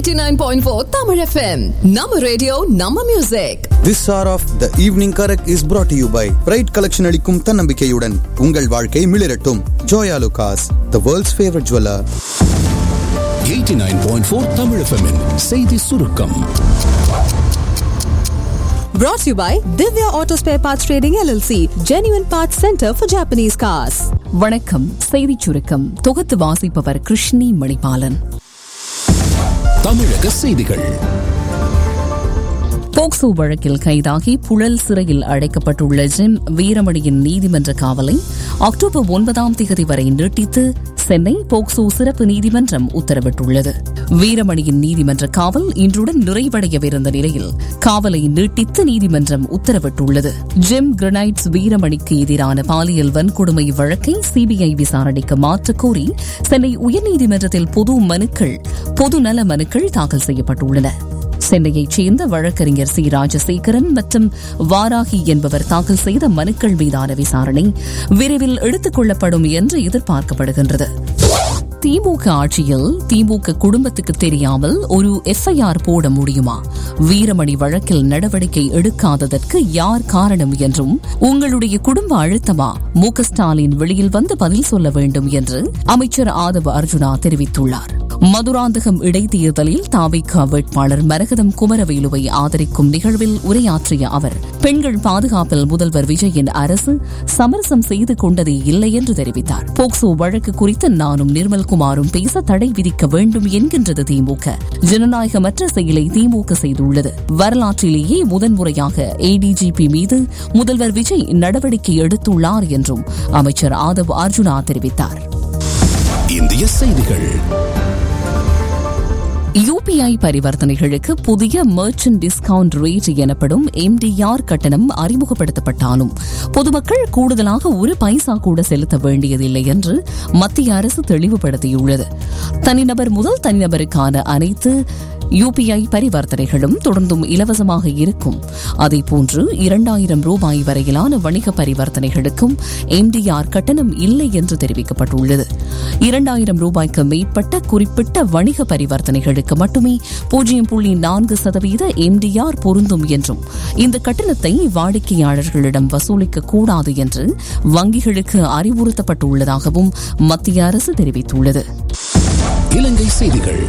89.4 Tamil FM. Nama radio, Nama music. This hour of the evening correct is brought to you by bright collection அளிக்கும் தன்னம்பிக்கையுடன் உங்கள் வாழ்க்கை மிளிரட்டும் Joyalukkas the world's favourite jeweller 89.4 Tamil FM -இன் செய்தி சுருக்கம் Brought to you by Divya Auto Spare Parts Trading LLC, Genuine Parts Center for Japanese Cars. வணக்கம் செய்திச் சுருக்கம் தொகுத்து வாசிப்பவர் கிருஷ்ணி மணிபாலன் தமிழக செய்திகள் போக்சோ வழக்கில் கைதாகி புழல் சிறையில் அடைக்கப்பட்டுள்ள ஜிம் வீரமணியின் நீதிமன்ற காவலை அக்டோபர் ஒன்பதாம் தேதி வரை நீட்டித்து சென்னை போக்சோ சிறப்பு நீதிமன்றம் உத்தரவிட்டுள்ளது வீரமணியின் நீதிமன்ற காவல் இன்றுடன் நிறைவடையவிருந்த நிலையில் காவலை நீட்டித்து நீதிமன்றம் உத்தரவிட்டுள்ளது ஜிம் கிரனைட்ஸ் வீரமணிக்கு எதிரான பாலியல் வன்கொடுமை வழக்கை சிபிஐ விசாரணைக்கு மாற்றக் கோரி சென்னை உயர்நீதிமன்றத்தில் பொது மனுக்கள் பொதுநல மனுக்கள் தாக்கல் செய்யப்பட்டுள்ளன சென்னையைச் சேர்ந்த வழக்கறிஞர் சி ராஜசேகரன் மற்றும் வாராகி என்பவர் தாக்கல் செய்த மனுக்கள் மீதான விசாரணை விரைவில் எடுத்துக் கொள்ளப்படும் என்று எதிர்பார்க்கப்படுகின்றது திமுக ஆட்சியில் திமுக குடும்பத்துக்கு தெரியாமல் ஒரு எஃப்ஐஆர் போட முடியுமா வீரமணி வழக்கில் நடவடிக்கை எடுக்காததற்கு யார் காரணம் என்றும் உங்களுடைய குடும்ப அழுத்தமா மு க ஸ்டாலின் வெளியில் வந்து பதில் சொல்ல வேண்டும் என்று அமைச்சர் ஆதவ அர்ஜுனா தெரிவித்துள்ளார் மதுராந்தகம் இடைத்தேர்தலில் தாவிக வேட்பாளர் மரகதம் குமரவேலுவை ஆதரிக்கும் நிகழ்வில் உரையாற்றிய அவர் பெண்கள் பாதுகாப்பில் முதல்வர் விஜயின் அரசு சமரசம் செய்து கொண்டதே இல்லை என்று தெரிவித்தார் போக்சோ வழக்கு குறித்து நானும் நிர்மல்குமாரும் பேச தடை விதிக்க வேண்டும் என்கின்றது திமுக ஜனநாயகமற்ற செயலை திமுக செய்துள்ளது வரலாற்றிலேயே முதன்முறையாக ஏடிஜிபி மீது முதல்வர் விஜய் நடவடிக்கை எடுத்துள்ளார் என்றும் அமைச்சர் ஆதவ் அர்ஜுனா தெரிவித்தார் இந்திய செய்திகள் யுபிஐ பரிவர்த்தனைகளுக்கு புதிய மர்ச்சன்ட் டிஸ்கவுண்ட் ரேட் எனப்படும் எம்டிஆர் கட்டணம் அறிமுகப்படுத்தப்பட்டாலும் பொதுமக்கள் கூடுதலாக ஒரு பைசா கூட செலுத்த வேண்டியதில்லை என்று மத்திய அரசு தெளிவுபடுத்தியுள்ளது தனிநபர் முதல் தனிநபருக்கான அனைத்து யுபிஐ பரிவர்த்தனைகளும் தொடர்ந்தும் இலவசமாக இருக்கும் அதேபோன்று இரண்டாயிரம் ரூபாய் வரையிலான வணிக பரிவர்த்தனைகளுக்கும் எம்டிஆர் கட்டணம் இல்லை என்று தெரிவிக்கப்பட்டுள்ளது இரண்டாயிரம் ரூபாய்க்கு மேற்பட்ட குறிப்பிட்ட வணிக பரிவர்த்தனைகளுக்கு மட்டுமே பூஜ்ஜியம் புள்ளி நான்கு சதவீத எம்டிஆர் பொருந்தும் என்றும் இந்த கட்டணத்தை வாடிக்கையாளர்களிடம் வசூலிக்க கூடாது என்று வங்கிகளுக்கு அறிவுறுத்தப்பட்டுள்ளதாகவும் மத்திய அரசு தெரிவித்துள்ளது இலங்கை செய்திகள்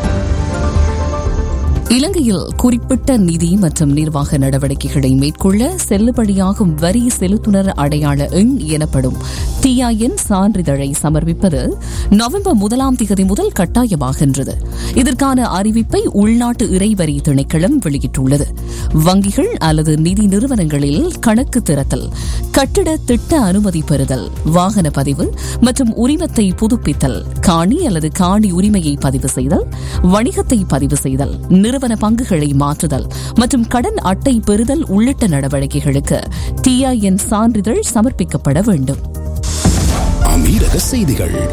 இலங்கையில் குறிப்பிட்ட நிதி மற்றும் நிர்வாக நடவடிக்கைகளை மேற்கொள்ள செல்லுபடியாகும் வரி செலுத்துனர் அடையாள எண் எனப்படும் டிஐஎன் சான்றிதழை சமர்ப்பிப்பது நவம்பர் முதலாம் தேதி முதல் கட்டாயமாகின்றது இதற்கான அறிவிப்பை உள்நாட்டு இறைவரி திணைக்களம் வெளியிட்டுள்ளது வங்கிகள் அல்லது நிதி நிறுவனங்களில் கணக்கு திறத்தல் கட்டிட திட்ட அனுமதி பெறுதல் வாகன பதிவு மற்றும் உரிமத்தை புதுப்பித்தல் காணி அல்லது காணி உரிமையை பதிவு செய்தல் வணிகத்தை பதிவு செய்தல் நிறுவன பங்குகளை மாற்றுதல் மற்றும் கடன் அட்டை பெறுதல் உள்ளிட்ட நடவடிக்கைகளுக்கு டிஐஎன் சான்றிதழ் சமர்ப்பிக்கப்பட வேண்டும் அமீரக செய்திகள்